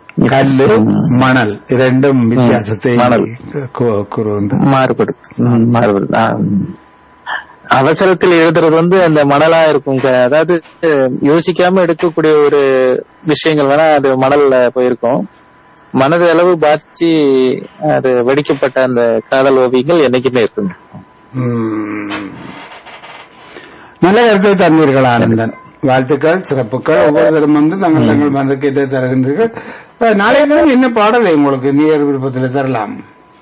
கல்லு மணல் இரண்டும் வித்தியாசத்தை மணல். கூ- கூறுகின்றன மாறுபடுது ம், மாறுபடுது ஆ, ம். அவசரத்தில் எழுதுறது வந்து அந்த மணலா இருக்கும் க- அதாவது யோசிக்காம எடுக்கக்கூடிய ஒரு விஷயங்கள் வேணா அது மணல்ல போயிருக்கும் மனது அளவு பாதிச்சு அது வெடிக்கப்பட்ட அந்த காதல் ஓவியங்கள் என்னைக்குமே இருக்கும் ம். நல்ல கருத்தை தந்தீர்கள் ஆனந்தன் வாழ்த்துக்கள் சிறப்புகள் ஒவ்வொருத்தரும் வந்து தங்கள் தங்கள் மனதுக்கு தருகின்றீர்கள் அஹ், நாளைய தினம் என்ன பாடலை உங்களுக்கு நேர் விருப்பத்தில் தரலாம்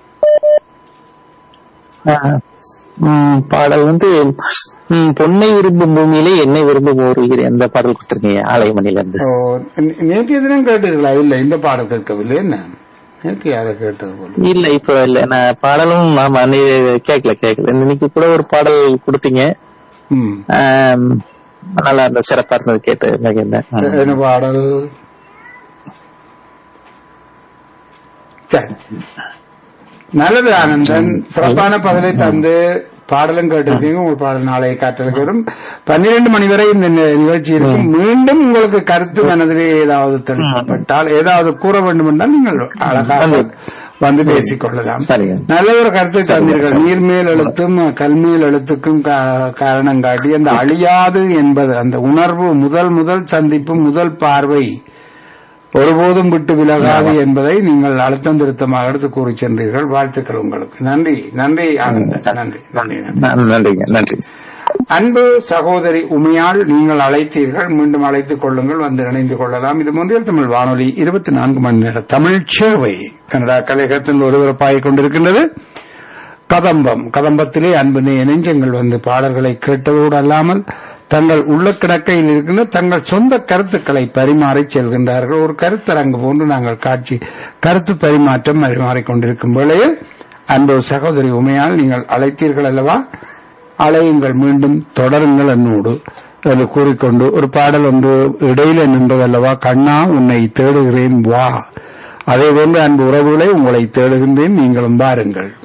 ஆ, ம், பாடல் வந்து ம், பொன்னை விரும்பும் பூமியிலே என்னை விரும்பும் ஊருகிறேன் அந்த பாடல் கொடுத்திருக்கீங்க ஆலயமணில இருந்து ஓ, நே- நேற்றைய தினம் கேட்டீர்களா இல்ல இந்த பாடல் கேட்கவில்லை என்ன நேற்று யாரை கேட்டது போல இல்ல இப்ப இல்ல நான் பாடலும் ஆமா நீ கேட்கல கேட்கல இன்னைக்கு கூட ஒரு பாடல் கொடுத்தீங்க ம். ஆம், நல்லா இருந்த சிறப்பா இருந்தது கேட்டு மகிழ்ந்தேன் என்ன பாடல் சரி. நல்லது ஆனந்தன் சிறப்பான பதிலை தந்து பாடலும் கேட்டிருக்கீங்க உங்கள் பாடல் நாளை காற்றலுக்கு வரும் பன்னிரண்டு மணி வரை இந்த நி- நிகழ்ச்சி இருக்கும் மீண்டும் உங்களுக்கு கருத்து மனதிலே ஏதாவது தெளிக்கப்பட்டால் ஏதாவது கூற வேண்டும் என்றால் நீங்கள் அழகாக வந்து பேசிக் கொள்ளலாம் சரிங்க. நல்ல ஒரு கருத்தை தந்தீர்கள் நீர்மேல் எழுத்தும் கல்மேல் எழுத்துக்கும் கா- காரணம் காட்டி அந்த அழியாது என்பது அந்த உணர்வு முதல் முதல் சந்திப்பு முதல் பார்வை ஒருபோதும் விட்டு விலகாது என்பதை நீங்கள் அழுத்தம் திருத்தமாக எடுத்து கூறி சென்றீர்கள் வாழ்த்துக்கள் உங்களுக்கு நன்றி நன்றி ஆனந்த நன்றி நன்றி நன்றி ந- நன்றிங்க நன்றி அன்பு சகோதரி உமையாள் நீங்கள் அழைத்தீர்கள் மீண்டும் அழைத்துக் கொள்ளுங்கள் வந்து இணைந்து கொள்ளலாம் இது முன்றியல் தமிழ் வானொலி இருபத்தி நான்கு மணி நேர தமிழ் சேவை கனடா கலையகத்தில் ஒருவரப்பாகிக் கொண்டிருக்கின்றது கதம்பம் கதம்பத்திலே அன்பு நெ- நெஞ்சங்கள் வந்து பாடல்களை கேட்டதோடு அல்லாமல் தங்கள் உள்ள கிடக்கையில் இருக்கின்ற தங்கள் சொந்த கருத்துக்களை பரிமாறி செல்கின்றார்கள் ஒரு கருத்தரங்கு போன்று நாங்கள் காட்சி கருத்து பரிமாற்றம் பரிமாறிக் கொண்டிருக்கும் வேளையில் அன்பு சகோதரி உமையால் நீங்கள் அழைத்தீர்கள் அல்லவா அலையுங்கள் மீண்டும் தொடருங்கள் என்னோடு என்று கூறிக்கொண்டு ஒரு பாடல் ஒன்று இடையில நின்றதல்லவா கண்ணா உன்னை தேடுகிறேன் வா அதே போன்று அன்பு உறவுகளை உங்களை தேடுகின்றேன் நீங்களும் வாருங்கள்